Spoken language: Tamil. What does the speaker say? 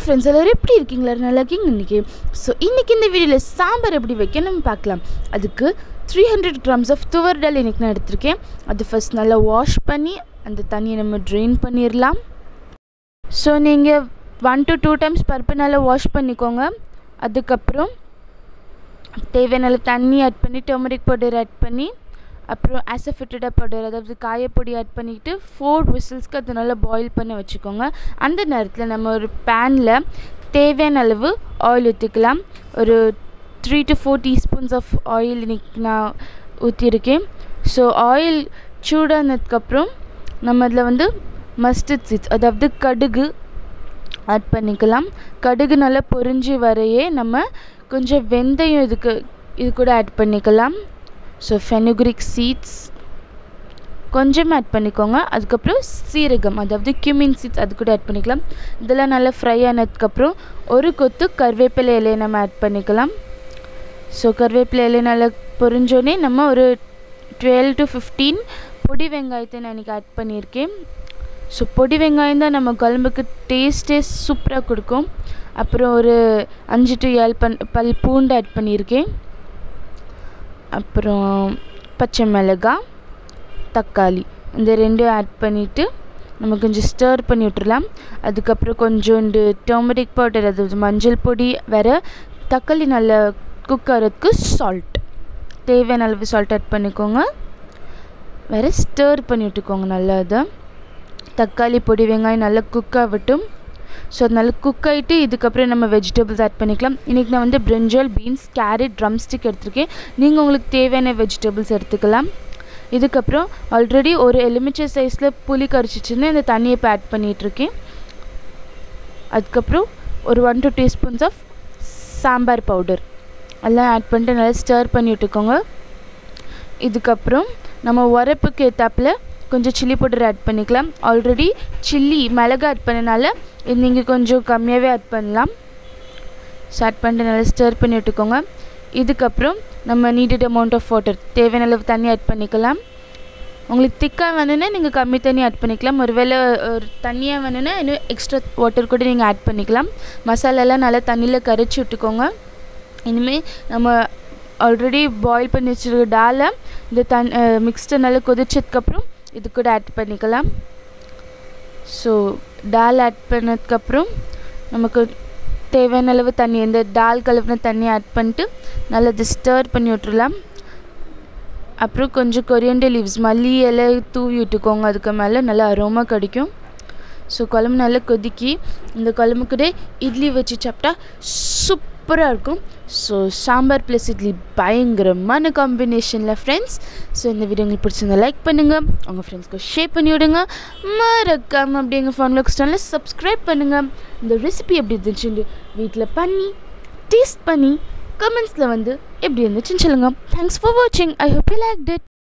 ஃப்ரெண்ட்ஸ் எல்லோரும் எப்படி இருக்கீங்களா நல்லா இருக்கீங்க இன்றைக்கி ஸோ இன்றைக்கி இந்த வீடியோவில் சாம்பார் எப்படி வைக்கணும் பார்க்கலாம் அதுக்கு three hundred grams of toor dal இன்றைக்கி நான் எடுத்திருக்கேன் அது ஃபஸ்ட் நல்லா வாஷ் பண்ணி அந்த தண்ணியை நம்ம ட்ரெயின் பண்ணிடலாம் ஸோ நீங்கள் ஒன் டு டூ டைம்ஸ் பருப்பு நல்லா வாஷ் பண்ணிக்கோங்க அதுக்கப்புறம் தேவையான அளவு தண்ணி ஆட் பண்ணி டர்மரிக் பவுடர் ஆட் பண்ணி அப்புறம் ஆசஃபிட்டடா பவுடர் அதாவது காயப்பொடி ஆட் பண்ணிக்கிட்டு ஃபோர் விசில்ஸ்க்கு அது நல்லா பாயில் பண்ணி வச்சுக்கோங்க அந்த நேரத்தில் நம்ம ஒரு பேனில் தேவையான அளவு ஆயில் ஊற்றிக்கலாம் ஒரு three to four teaspoons of oil இன்னைக்கு நான் ஊற்றிருக்கேன் ஸோ ஆயில் சூடானதுக்கப்புறம் நம்ம அதில் வந்து மஸ்டர்ட் சீட்ஸ் அதாவது கடுகு ஆட் பண்ணிக்கலாம் கடுகு நல்லா பொரிஞ்சு வரையே நம்ம கொஞ்சம் வெந்தயம் இதுக்கு இது கூட ஆட் பண்ணிக்கலாம் ஸோ ஃபெனுக்ரிக் சீட்ஸ் கொஞ்சம் ஆட் பண்ணிக்கோங்க அதுக்கப்புறம் சீரகம் அதாவது கியூமின் சீட்ஸ் அது கூட ஆட் பண்ணிக்கலாம் இதெல்லாம் நல்லா ஃப்ரை ஆனதுக்கப்புறம் ஒரு கொத்து கருவேப்பிலை இலையை நம்ம ஆட் பண்ணிக்கலாம் ஸோ கருவேப்பிலை இலையை நல்லா பொரிஞ்சோடனே நம்ம ஒரு டுவெல் டு ஃபிஃப்டீன் பொடி வெங்காயத்தை நான் இன்றைக்கி ஆட் பண்ணியிருக்கேன் ஸோ பொடி வெங்காயம் தான் நம்ம குழம்புக்கு டேஸ்ட்டே சூப்பராக கொடுக்கும் அப்புறம் ஒரு அஞ்சு டு ஏழு பன் பல் பூண்டு ஆட் பண்ணியிருக்கேன் அப்புறம் பச்சை மிளகாய் தக்காளி இந்த ரெண்டும் ஆட் பண்ணிவிட்டு நம்ம கொஞ்சம் ஸ்டர் பண்ணி விட்டுறலாம் அதுக்கப்புறம் கொஞ்சோண்டு டர்மரிக் பவுடர் அதாவது மஞ்சள் பொடி வேறு தக்காளி நல்லா குக் ஆகிறதுக்கு சால்ட் தேவையான அளவு சால்ட் ஆட் பண்ணிக்கோங்க வேறு ஸ்டர் பண்ணி விட்டுக்கோங்க நல்லா அதை தக்காளி பொடி வெங்காயம் நல்லா குக் ஆகட்டும் ஸோ அது நல்லா குக் ஆகிட்டு இதுக்கப்புறம் நம்ம வெஜிடபிள்ஸ் ஆட் பண்ணிக்கலாம் இன்றைக்கி நான் வந்து brinjal beans carrot drumstick எடுத்திருக்கேன் நீங்கள் உங்களுக்கு தேவையான வெஜிடபிள்ஸ் எடுத்துக்கலாம் இதுக்கப்புறம் ஆல்ரெடி ஒரு எலுமிச்சை சைஸில் புளி கரைச்சிச்சுன்னு இந்த தண்ணியை இப்போ ஆட் பண்ணிகிட்ருக்கேன் அதுக்கப்புறம் ஒரு one two teaspoons of sambar powder எல்லாம் ஆட் பண்ணிட்டு நல்லா ஸ்டர் பண்ணி விட்டுக்கோங்க இதுக்கப்புறம் நம்ம உரப்புக்கு ஏற்றாப்பில் கொஞ்சம் சில்லி பவுடர் ஆட் பண்ணிக்கலாம் ஆல்ரெடி சில்லி மிளகா ஆட் பண்ணனால இது நீங்கள் கொஞ்சம் கம்மியாகவே ஆட் பண்ணலாம் ஸோ ஆட் பண்ணிட்டு நல்லா ஸ்டர் பண்ணி விட்டுக்கோங்க இதுக்கப்புறம் நம்ம நீடட் அமௌண்ட் ஆஃப் வாட்டர் தேவையான அளவு தண்ணி ஆட் பண்ணிக்கலாம் உங்களுக்கு திக்காக வேணும்னா நீங்கள் கம்மி தண்ணி ஆட் பண்ணிக்கலாம் ஒருவேளை ஒரு தண்ணியாக வேணும்னா இன்னும் எக்ஸ்ட்ரா வாட்டர் கூட நீங்கள் ஆட் பண்ணிக்கலாம் மசாலாலாம் நல்லா தண்ணியில் கரைச்சி விட்டுக்கோங்க இனிமேல் நம்ம ஆல்ரெடி பாயில் பண்ணி வச்சுருக்க டாலை இந்த தன் மிக்ஸ்டை நல்லா கொதிச்சதுக்கப்புறம் இது கூட ஆட் பண்ணிக்கலாம் ஸோ டால் ஆட் பண்ணதுக்கப்புறம் நமக்கு தேவையான அளவு தண்ணி இந்த டால் கலவுன தண்ணி ஆட் பண்ணிட்டு நல்லா இது ஸ்டர் பண்ணி விட்டுறலாம் அப்புறம் கொஞ்சம் கொரியண்டர் லீவ்ஸ் மல்லி இலை தூவி விட்டுக்கோங்க அதுக்கு மேலே நல்லா அரோமா கிடைக்கும் ஸோ குழம்பு நல்லா கொதிக்கி இந்த குழம்பு கூட இட்லி வச்சு சாப்பிட்டா சூப்பராக இருக்கும் ஸோ சாம்பார் ப்ளஸ் இட்லி பயங்கரமான காம்பினேஷனில் ஃப்ரெண்ட்ஸ் ஸோ இந்த வீடியோ உங்களுக்கு பிடிச்சிருந்தா லைக் பண்ணுங்கள் உங்கள் ஃப்ரெண்ட்ஸ்க்கு ஷேர் பண்ணி விடுங்க மறக்காமல் அப்படி எங்கள் ஃபோன் லாக்ஸ் சேனலில் சப்ஸ்கிரைப் பண்ணுங்கள் இந்த ரெசிபி எப்படி இருந்துச்சுன்னு வீட்டில் பண்ணி டேஸ்ட் பண்ணி கமெண்ட்ஸில் வந்து எப்படி இருந்துச்சுன்னு சொல்லுங்கள் தேங்க்ஸ் ஃபார் வாட்சிங் I hope you like it